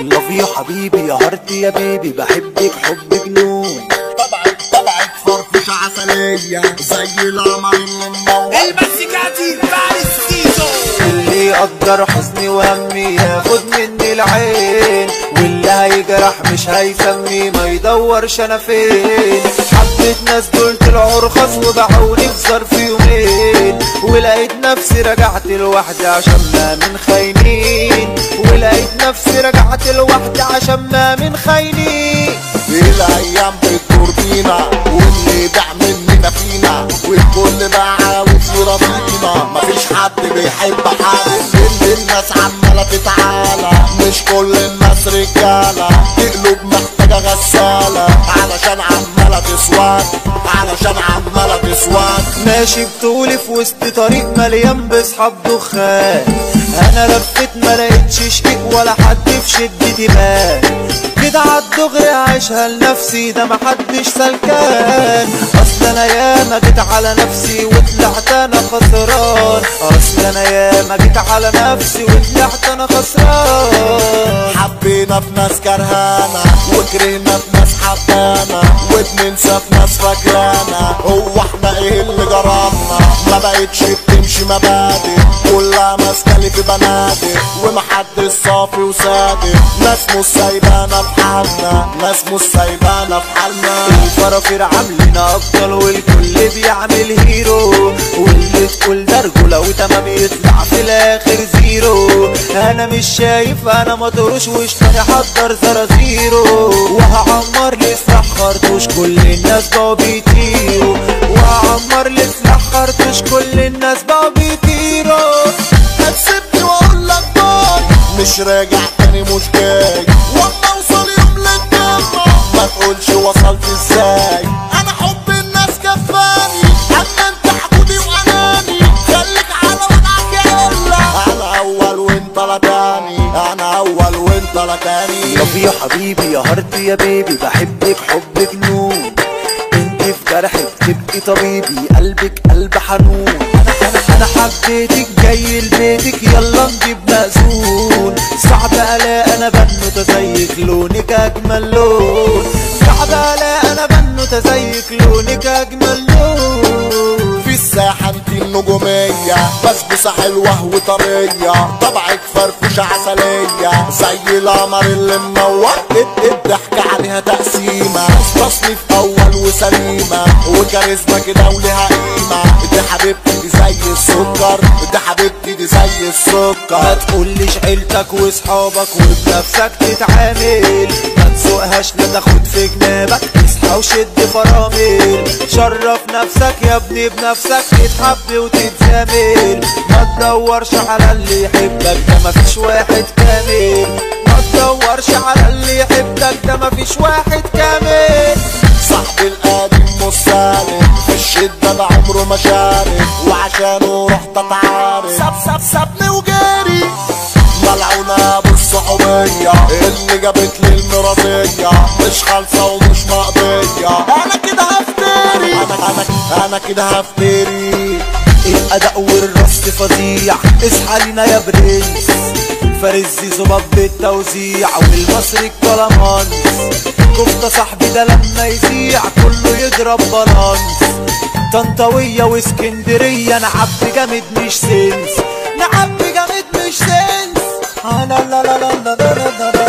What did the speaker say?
لاف يو حبيبي يا هارتي يا بيبي بحبك حب جنون طبعك طبعك فرفش عسلية زي القمر اللي منور المزيكاتي فارس سيزو اللي يقدر حزني وهمي ياخد مني العين واللي هيجرح مش هيسمي ما يدورش انا فين حبيت ناس دول طلعوا رخص وباعوني في ظرف يومين ولقيت نفسي رجعت لوحدي عشان ما من خاينين ولقيت نفسي رجعت لوحدي عشان ما من خاينين الايام بتدور بينا واللي باع مننا فينا والكل بقى عاوز يرضينا مفيش حد بيحب حد كل الناس عمالة تتعالى مش كل الناس رجالة تقلب محتاجة غسالة علشان عمالة تسواد علشان عمالة تسواد ماشي بطولي في وسط طريق مليان بصحاب دخان انا لفيت ما لقيتش شقيق ولا حد في شدتي بان كده عالدغري عايشها لنفسي ده محدش سلكان اصل انا ياما جيت على نفسي وطلعت انا خسران اصل انا ياما جيت على نفسي وطلعت انا خسران حبينا في ناس كرهانا وكرهنا في ناس حبانا وبننسى في ناس فاكرانا هو احنا ايه اللي جرالنا ما بقتش بتمشي مبادئ كلها ماسكه لي في بنادق ومحدش صافي وصادق ناس مش سايبانا في حالنا ناس مش سايبانا في حالنا الفرافير عاملين ابطال والكل بيعمل هيرو واللي تقول ده رجوله وتمام يطلع في الاخر زيرو انا مش شايف انا مطروش وش تاني حضر زرازيرو وهعمر لي سلاح خرطوش كل الناس بقوا بيطيروا وهعمر لي سلاح خرطوش كل الناس بقوا بيطيروا هتسيبني واقول لك باي مش راجع تاني مش جاي واما اوصل يوم للجنة ما تقولش وصلت ازاي انا حب الناس كفاني اما انت حقودي واناني خليك على وضعك يا قلة انا اول وانت لا تاني انا اول وانت لا تاني لاف يو حبيبي يا هارتي يا بيبي بحبك حب جنون انت في جرحك تبقي طبيبي قلبك قلب حنون انا انا انا حبيتك جاي لبيتك يلا نجيب مأذون صعب الاقي انا بنوتة زيك لونك اجمل لون صعب الاقي انا بنوتة زيك لونك اجمل لون في الساحة انت النجومية بسبوسة حلوة وطرية طبعك فرفوشة عسلية زي القمر اللي منور اد- الضحكة عليها تقسيمة تصنيف أول وسليمة وكاريزما كده وليها قيمة دي حبيبتي دي زي السكر دي حبيبتي دي زي ما السكر تقوليش عيلتك واصحابك وبنفسك تتعامل ما تسوقهاش لا تاخد في جنابك اصحى وشد فرامل شرف نفسك يا ابني بنفسك تتحب وتتزامل ما تدورش على اللي يحبك ده مفيش واحد كامل ما تدورش على اللي يحبك ده مفيش واحد كامل صاحبي القديم مش سالك في الشدة ده عمره ما شارك وعشانه رحت اتعارك ساب ساب سابني وجاري ملعونة بالصحوبية اللي جابت لي المرضية مش خالصة ومش مقضية انا كده هفتري انا انا انا كده هفتري الاداء والرصد فظيع اصحى لينا يا برنس فارس زيزو باب التوزيع والمصري الكلامانس كفتة صاحبي ده لما يذيع كله يضرب بالانس طنطاوية واسكندرية نعبي جامد مش سنس نعبي جامد مش سنس آه لا لا لا لا لا لا لا لا